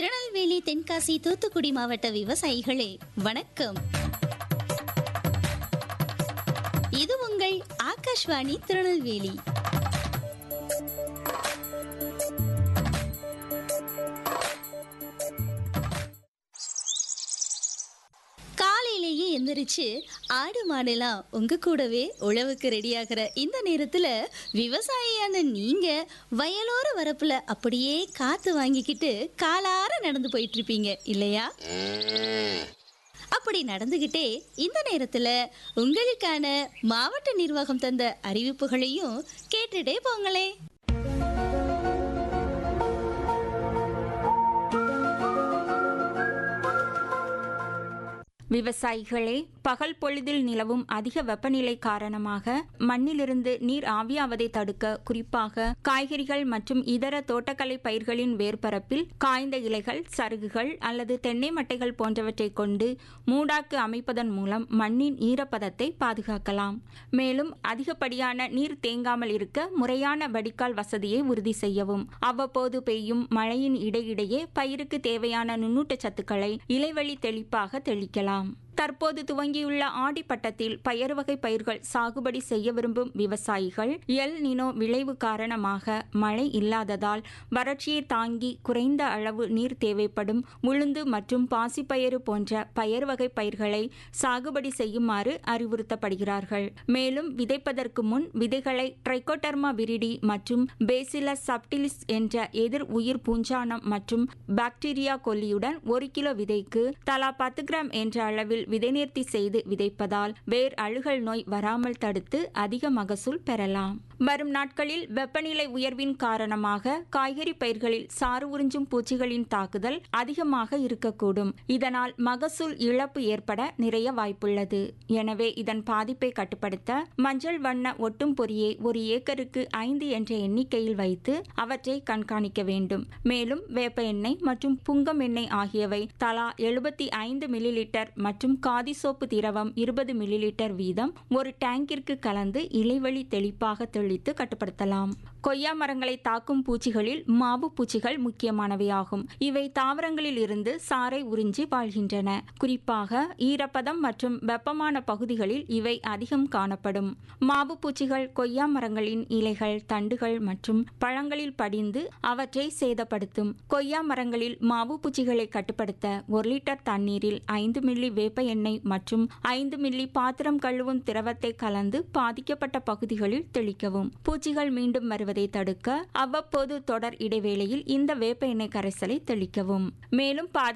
திருநெல்வேலி தென்காசி தூத்துக்குடி மாவட்ட விவசாயிகளே வணக்கம் இது உங்கள் ஆகாஷ்வாணி திருநெல்வேலி காலையிலேயே எந்திரிச்சு ஆடு மாடுலாம் உங்க கூடவே உழவுக்கு ரெடியாகிற இந்த நேரத்துல விவசாயியான நீங்க வயலோர வரப்புல அப்படியே காத்து வாங்கிக்கிட்டு காலார நடந்து போயிட்டு இருப்பீங்க இல்லையா அப்படி நடந்துகிட்டே இந்த நேரத்துல உங்களுக்கான மாவட்ட நிர்வாகம் தந்த அறிவிப்புகளையும் கேட்டுட்டே போங்களே விவசாயிகளே பகல் பொழுதில் நிலவும் அதிக வெப்பநிலை காரணமாக மண்ணிலிருந்து நீர் ஆவியாவதை தடுக்க குறிப்பாக காய்கறிகள் மற்றும் இதர தோட்டக்கலை பயிர்களின் வேர்பரப்பில் காய்ந்த இலைகள் சருகுகள் அல்லது தென்னை மட்டைகள் போன்றவற்றை கொண்டு மூடாக்கு அமைப்பதன் மூலம் மண்ணின் ஈரப்பதத்தை பாதுகாக்கலாம் மேலும் அதிகப்படியான நீர் தேங்காமல் இருக்க முறையான வடிகால் வசதியை உறுதி செய்யவும் அவ்வப்போது பெய்யும் மழையின் இடையிடையே பயிருக்கு தேவையான நுண்ணூட்டச் சத்துக்களை இலைவழி தெளிப்பாக தெளிக்கலாம் தற்போது துவங்கியுள்ள ஆடிப்பட்டத்தில் பயறு வகை பயிர்கள் சாகுபடி செய்ய விரும்பும் விவசாயிகள் எல் நினோ விளைவு காரணமாக மழை இல்லாததால் வறட்சியை தாங்கி குறைந்த அளவு நீர் தேவைப்படும் உளுந்து மற்றும் பாசிப்பயறு போன்ற பயறு வகை பயிர்களை சாகுபடி செய்யுமாறு அறிவுறுத்தப்படுகிறார்கள் மேலும் விதைப்பதற்கு முன் விதைகளை ட்ரைகோடர்மா விரிடி மற்றும் பேசிலஸ் சப்டிலிஸ் என்ற எதிர் உயிர் பூஞ்சானம் மற்றும் பாக்டீரியா கொல்லியுடன் ஒரு கிலோ விதைக்கு தலா பத்து கிராம் என்ற அளவில் விதைநேர்த்தி செய்து விதைப்பதால் வேர் அழுகல் நோய் வராமல் தடுத்து அதிக மகசூல் பெறலாம் வரும் நாட்களில் வெப்பநிலை உயர்வின் காரணமாக காய்கறி பயிர்களில் சாறு உறிஞ்சும் பூச்சிகளின் தாக்குதல் அதிகமாக இருக்கக்கூடும் இதனால் மகசூல் இழப்பு ஏற்பட நிறைய வாய்ப்புள்ளது எனவே இதன் பாதிப்பை கட்டுப்படுத்த மஞ்சள் வண்ண ஒட்டும் பொறியை ஒரு ஏக்கருக்கு ஐந்து என்ற எண்ணிக்கையில் வைத்து அவற்றை கண்காணிக்க வேண்டும் மேலும் வேப்ப எண்ணெய் மற்றும் புங்கம் எண்ணெய் ஆகியவை தலா எழுபத்தி ஐந்து மில்லிலிட்டர் மற்றும் காதி சோப்பு திரவம் இருபது மில்லிலிட்டர் வீதம் ஒரு டேங்கிற்கு கலந்து இலைவழி தெளிப்பாக தெளித்து கட்டுப்படுத்தலாம் கொய்யா மரங்களை தாக்கும் பூச்சிகளில் மாவு பூச்சிகள் முக்கியமானவையாகும் இவை தாவரங்களில் இருந்து சாறை உறிஞ்சி வாழ்கின்றன குறிப்பாக ஈரப்பதம் மற்றும் வெப்பமான பகுதிகளில் இவை அதிகம் காணப்படும் மாவு பூச்சிகள் கொய்யா மரங்களின் இலைகள் தண்டுகள் மற்றும் பழங்களில் படிந்து அவற்றை சேதப்படுத்தும் கொய்யா மரங்களில் மாவு பூச்சிகளை கட்டுப்படுத்த ஒரு லிட்டர் தண்ணீரில் ஐந்து மில்லி வேப்ப எண்ணெய் மற்றும் ஐந்து மில்லி பாத்திரம் கழுவும் திரவத்தை கலந்து பாதிக்கப்பட்ட பகுதிகளில் தெளிக்கவும் பூச்சிகள் மீண்டும் வருவதை தடுக்க அவ்வப்போது தொடர் இடைவேளையில் இந்த வேப்ப எண்ணெய் கரைசலை தெளிக்கவும் மேலும் பாதி